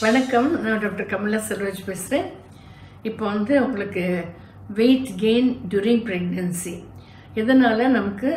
வணக்கம் நான் டாக்டர் கமலா செல்வராஜ் பேசுகிறேன் இப்போ வந்து உங்களுக்கு வெயிட் கெயின் during ப்ரெக்னென்சி எதனால் நமக்கு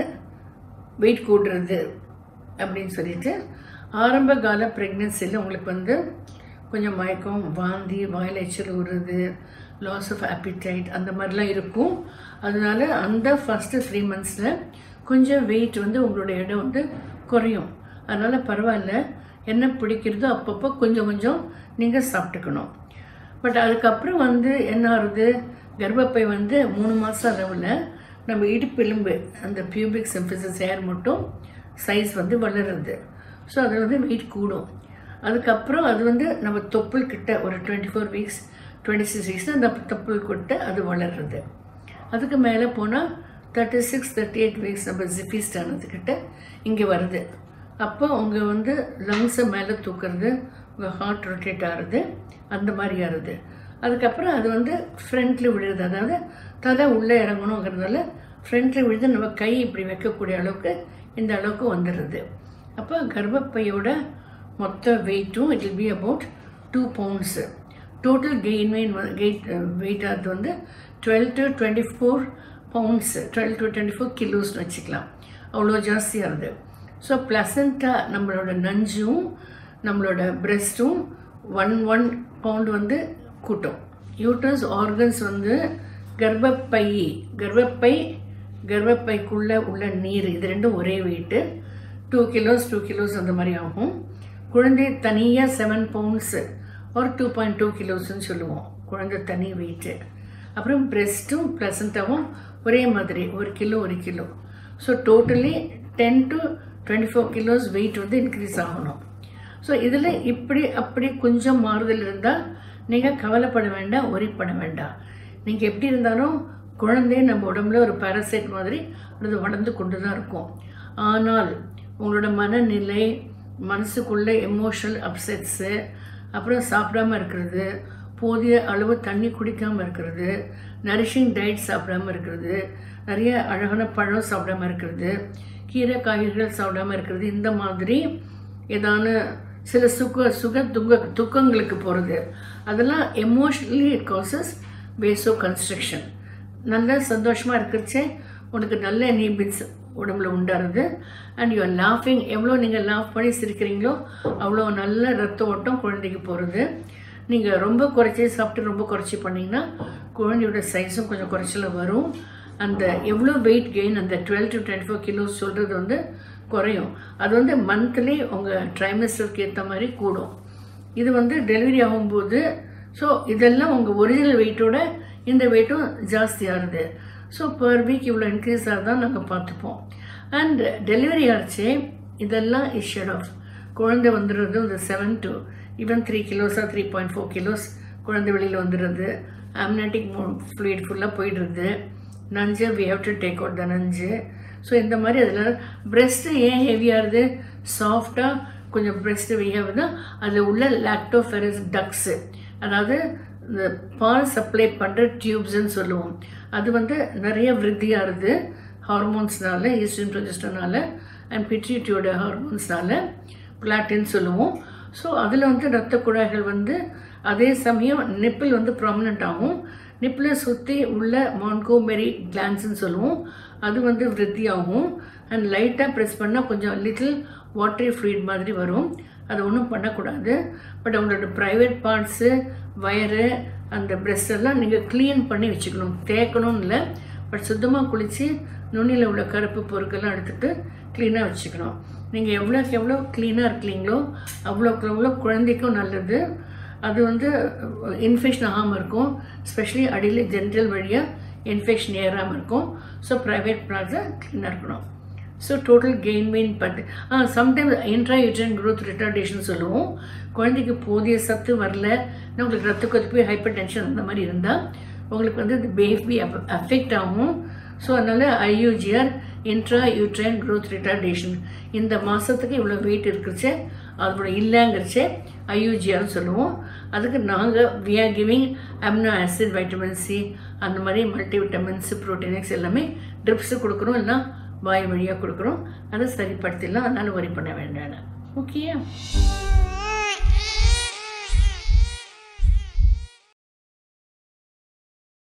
வெயிட் கூடுறது அப்படின்னு சொல்லிட்டு ஆரம்ப கால ப்ரெக்னென்சியில் உங்களுக்கு வந்து கொஞ்சம் மயக்கம் வாந்தி வாயில் எச்சல் ஊறுறது லாஸ் ஆஃப் appetite அந்த மாதிரிலாம் இருக்கும் அதனால அந்த ஃபஸ்ட்டு த்ரீ மந்த்ஸில் கொஞ்சம் வெயிட் வந்து உங்களோட இடம் வந்து குறையும் அதனால் பரவாயில்ல என்ன பிடிக்கிறதோ அப்பப்போ கொஞ்சம் கொஞ்சம் நீங்கள் சாப்பிட்டுக்கணும் பட் அதுக்கப்புறம் வந்து என்ன ஆகுது கர்ப்பப்பை வந்து மூணு மாதம் அளவில் நம்ம இடுப்பெலும்பு அந்த பியூபிக் சிம்பிசஸ் ஹேர் மட்டும் சைஸ் வந்து வளருது ஸோ அது வந்து வெயிட் கூடும் அதுக்கப்புறம் அது வந்து நம்ம தொப்புள் கிட்ட ஒரு twenty four weeks twenty six weeks அந்த தொப்புள் கிட்ட அது வளருது அதுக்கு மேலே போனால் thirty six thirty eight weeks நம்ம ஜிஃபிஸ்ட் ஆனதுக்கிட்ட இங்கே வருது அப்போ உங்கள் வந்து லங்ஸை மேலே தூக்குறது உங்கள் ஹார்ட் ரொட்டேட் ஆகுறது அந்த மாதிரி ஆகுது அதுக்கப்புறம் அது வந்து ஃப்ரண்ட்டில் விழுது அதாவது தலை உள்ளே இறங்கணுங்கிறதால ஃப்ரண்ட்டில் விழுது நம்ம கை இப்படி வைக்கக்கூடிய அளவுக்கு இந்த அளவுக்கு வந்துடுது அப்போ கர்ப்பப்பையோட மொத்த வெயிட்டும் it will be about two pounds total gain வெயின் கெயிட் வெயிட் அது வந்து twelve to twenty four pounds twelve to twenty four கிலோஸ்னு வச்சுக்கலாம் அவ்வளோ ஜாஸ்தியாகுது ஸோ ப்ளசண்ட்டாக நம்மளோட நஞ்சும் நம்மளோட பிரெஸ்ட்டும் ஒன் ஒன் பவுண்ட் வந்து கூட்டும் யூட்ரஸ் ஆர்கன்ஸ் வந்து கர்ப்பப்பை கர்ப்பப்பை கர்ப்பப்பைக்குள்ளே உள்ள நீர் இது ரெண்டும் ஒரே weight two kilos two kilos அந்த மாதிரி ஆகும் குழந்தை தனியாக செவன் பவுண்ட்ஸு ஒரு டூ பாயிண்ட் டூ கிலோஸ்ன்னு சொல்லுவோம் குழந்தை தனி வெயிட்டு அப்புறம் பிரெஸ்ட்டும் ப்ளசண்ட்டாகவும் ஒரே மாதிரி ஒரு கிலோ ஒரு kilo so totally ten to twenty four kilos weight வந்து இன்க்ரீஸ் ஆகணும் ஸோ இதில் இப்படி அப்படி கொஞ்சம் மாறுதல் இருந்தால் நீங்கள் கவலைப்பட வேண்டாம் ஒரி பண்ண வேண்டாம் நீங்கள் எப்படி இருந்தாலும் குழந்தை நம்ம உடம்புல ஒரு பாரசைட் மாதிரி அது வளர்ந்து கொண்டு தான் இருக்கும் ஆனால் உங்களோட மனநிலை மனசுக்குள்ள எமோஷனல் அப்செட்ஸு அப்புறம் சாப்பிடாம இருக்கிறது போதிய அளவு தண்ணி குடிக்காமல் இருக்கிறது நரிஷிங் டயட் சாப்பிடாம இருக்கிறது நிறைய அழகான பழம் சாப்பிடாம இருக்கிறது கீரை காய்கறிகள் சாப்பிடாம இருக்கிறது இந்த மாதிரி ஏதான சில சுக சுக துக்க துக்கங்களுக்கு போகிறது அதெல்லாம் emotionally it causes vasoconstriction நல்ல சந்தோஷமாக இருக்கிறச்சே உனக்கு நல்ல நீபிட்ஸ் உடம்புல உண்டாருது அண்ட் யூஆர் லாஃபிங் எவ்வளோ நீங்கள் லாஃப் பண்ணி சிரிக்கிறீங்களோ அவ்வளோ நல்ல ரத்த ஓட்டம் குழந்தைக்கு போகிறது நீங்கள் ரொம்ப குறைச்சி சாப்பிட்டு ரொம்ப குறைச்சி பண்ணிங்கன்னா குழந்தையோட சைஸும் கொஞ்சம் குறைச்சல வரும் அந்த எவ்வளோ வெயிட் கெயின் அந்த twelve to twenty four kilos சொல்கிறது வந்து குறையும் அது வந்து மந்த்லி உங்கள் ட்ரைமஸ்டருக்கு ஏற்ற மாதிரி கூடும் இது வந்து டெலிவரி ஆகும்போது ஸோ இதெல்லாம் உங்கள் ஒரிஜினல் வெயிட்டோட இந்த வெயிட்டும் ஜாஸ்தி ஆகுது ஸோ பர் வீக் இவ்வளோ இன்க்ரீஸ் ஆகுதான் நாங்கள் பார்த்துப்போம் அண்ட் டெலிவரி ஆச்சு இதெல்லாம் இஸ் ஷெட் ஆஃப் குழந்தை வந்துடுறது இந்த செவன் டு ஈவன் த்ரீ கிலோஸாக த்ரீ பாயிண்ட் ஃபோர் கிலோஸ் குழந்தை வெளியில் வந்துடுறது அம்னாட்டிக் ஃப்ளூயிட் ஃபுல்லாக போயிடுறது நஞ்சு we have to take out the நஞ்சு ஸோ இந்த மாதிரி அதில் பிரெஸ்ட்டு ஏன் ஹெவியாகுது சாஃப்டாக கொஞ்சம் பிரெஸ்ட்டு வெய்யாகுதுன்னா அதில் உள்ள லாக்டோஃபெரஸ் டக்ஸு அதாவது இந்த பால் சப்ளை பண்ணுற டியூப்ஸ்ன்னு சொல்லுவோம் அது வந்து நிறைய விருத்தியாகுது ஹார்மோன்ஸ்னால ஈஸ்டின் ப்ரொஜெஸ்டனால அண்ட் பிட்ரிட்டியோட ஹார்மோன்ஸ்னால பிளாட்டின்னு சொல்லுவோம் ஸோ அதில் வந்து ரத்த குழாய்கள் வந்து அதே சமயம் நிப்பிள் வந்து ப்ராமினெண்ட் ஆகும் நிப்பிளை சுற்றி உள்ள மான்கோமெரி கிளான்ஸ்ன்னு சொல்லுவோம் அது வந்து விருத்தியாகும் அண்ட் லைட்டாக ப்ரெஸ் பண்ணால் கொஞ்சம் லிட்டில் வாட்டரி ஃப்ளூயிட் மாதிரி வரும் அது ஒன்றும் பண்ணக்கூடாது பட் அவங்களோட ப்ரைவேட் பார்ட்ஸு வயரு அந்த breast எல்லாம் நீங்கள் க்ளீன் பண்ணி வச்சுக்கணும் தேய்க்கணும்னு இல்லை பட் சுத்தமாக குளித்து நுண்ணியில் உள்ள கருப்பு பொருட்கள்லாம் எடுத்துகிட்டு க்ளீனாக வச்சுக்கணும் நீங்கள் எவ்வளோக்கு எவ்வளோ க்ளீனாக இருக்கீங்களோ அவ்வளோக்கு எவ்வளோ குழந்தைக்கும் நல்லது அது வந்து இன்ஃபெக்ஷன் ஆகாமல் இருக்கும் ஸ்பெஷலி அடியில் ஜென்ரல் வழியாக இன்ஃபெக்ஷன் ஏறாமல் இருக்கும் ஸோ ப்ரைவேட் ப்ராட்ஸை க்ளீனாக இருக்கணும் so total gain main but uh sometimes intra uterine growth retardation சொல்லுவோம் குழந்தைக்கு போதிய சத்து வரல உங்களுக்கு ரத்த கொதிப்பு ஹைப்பர் டென்ஷன் அந்த மாதிரி இருந்தால் உங்களுக்கு வந்து இது பேபி அஃபெக்ட் ஆகும் ஸோ அதனால் IUGR intra uterine growth retardation இந்த மாதத்துக்கு இவ்வளோ வெயிட் இருக்குச்சே அதோட இல்லைங்கிறச்சே ஐயூஜிஆர்னு சொல்லுவோம் அதுக்கு நாங்கள் we are giving amino acid vitamin C அந்த மாதிரி மல்டி விட்டமின்ஸ் ப்ரோட்டீனிக்ஸ் எல்லாமே ட்ரிப்ஸு கொடுக்குறோம் இல்லைனா வாய் வழியாக கொடுக்குறோம் அதை சரிப்படுத்திடலாம் அதனால் வரி பண்ண வேண்டாம் ஓகே